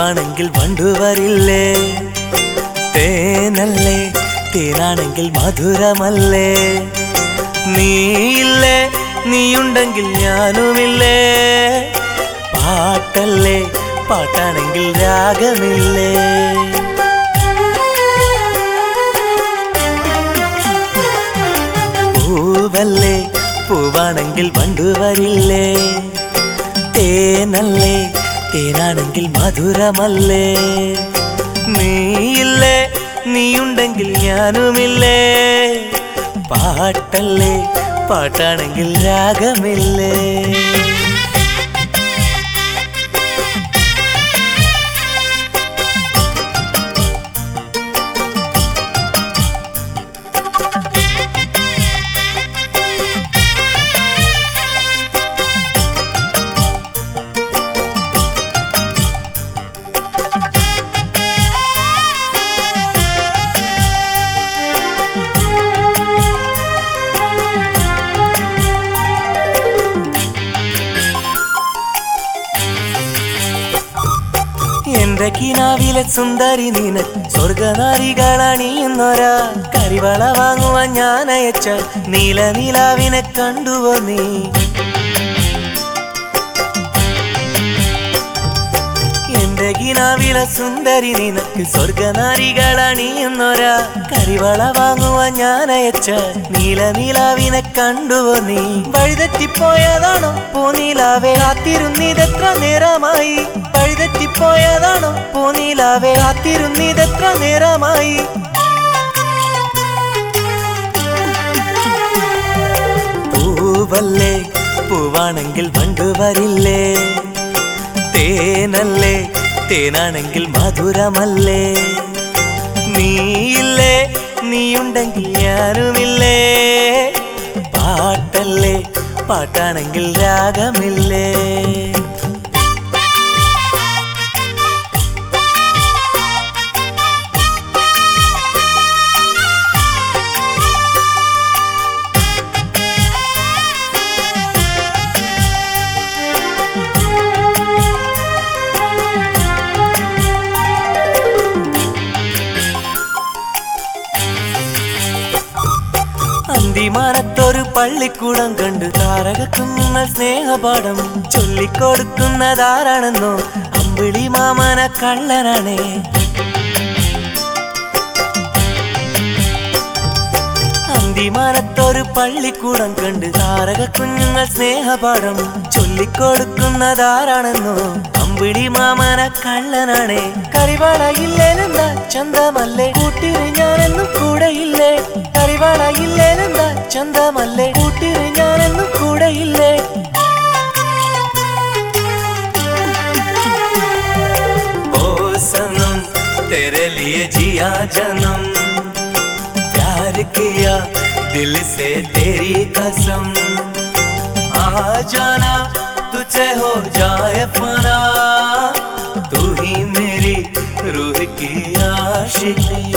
പൂവാണെങ്കിൽ വണ്ടുവരില്ലേ തേനല്ലേ തേനാണെങ്കിൽ മധുരമല്ലേ നീയില്ലേ നീയുണ്ടെങ്കിൽ ഞാനുമില്ലേ പാട്ടല്ലേ പാട്ടാണെങ്കിൽ രാഗമില്ലേ പൂവല്ലേ പൂവാണെങ്കിൽ വണ്ടുവരില്ലേ തേനല്ലേ തേനാണെങ്കിൽ മധുരമല്ലേ നീയില്ലേ നീയുണ്ടെങ്കിൽ ഞാനുമില്ലേ പാട്ടല്ലേ പാട്ടാണെങ്കിൽ രാഗമില്ലേ എന്റെ കിനാവിലെ സുന്ദരി നീന സ്വർഗനാരികളണിയുന്നൊരാ കരിവള വാങ്ങുവാൻ ഞാൻ അയച്ച നീല നിലാവിനെ കണ്ടുവോ നീ എന്റെ കിനാവിലെ സുന്ദരി നിനക്ക് സ്വർഗനാരികളണിയുന്നൊരാ കരിവള വാങ്ങുവാൻ ഞാൻ അയച്ച നീല നിലാവിനെ കണ്ടുവോ നീ വഴിതെറ്റിപ്പോയതാണോ പൂനീലാവേ കാത്തിരുന്നിതെത്ര നേരമായി വഴിതെറ്റിപ്പോയതാണോ പൂനീലാവേ കാത്തിരുന്നിതെത്ര നേരമായി പൂവല്ലേ പൂവാണെങ്കിൽ വണ്ടുവരില്ലേ തേനല്ലേ തേനാണെങ്കിൽ മധുരമല്ലേ നീയില്ലേ നീയുണ്ടെങ്കിൽ ഞാനുമില്ലേ പാട്ടല്ലേ പാട്ടാണെങ്കിൽ രാഗമില്ലേ അന്തിമാനത്തൊരു പള്ളിക്കൂടം കണ്ടു താരക കുഞ്ഞുങ്ങൾ സ്നേഹപാഠം ചൊല്ലിക്കൊടുക്കുന്നതാരാണെന്നോ അമ്പിളി മാമന കള്ളനാണേ അന്തിമാനത്തൊരു പള്ളിക്കൂടം കണ്ട് താരക കുഞ്ഞുങ്ങൾ സ്നേഹപാഠം ചൊല്ലിക്കൊടുക്കുന്നതാരാണെന്നോ അമ്പിളി മാമന കള്ളനാണേ കരിവാള ഇല്ലേനെന്താ ചന്തമല്ലേ കൂട്ടിരി ഞാനെന്നും കൂടെയില്ലേ കരിവാള ഇല്ലേനെന്താ ചന്തമല്ലേ കൂട്ടിരി ഞാനെന്നും കൂടെയില്ലേ ओ सनम तेरे लिए जिया जन्म प्यार किया दिल से तेरी कसम आ जाना तुझे हो जाए फना तू ही मेरी रूह की आशिकी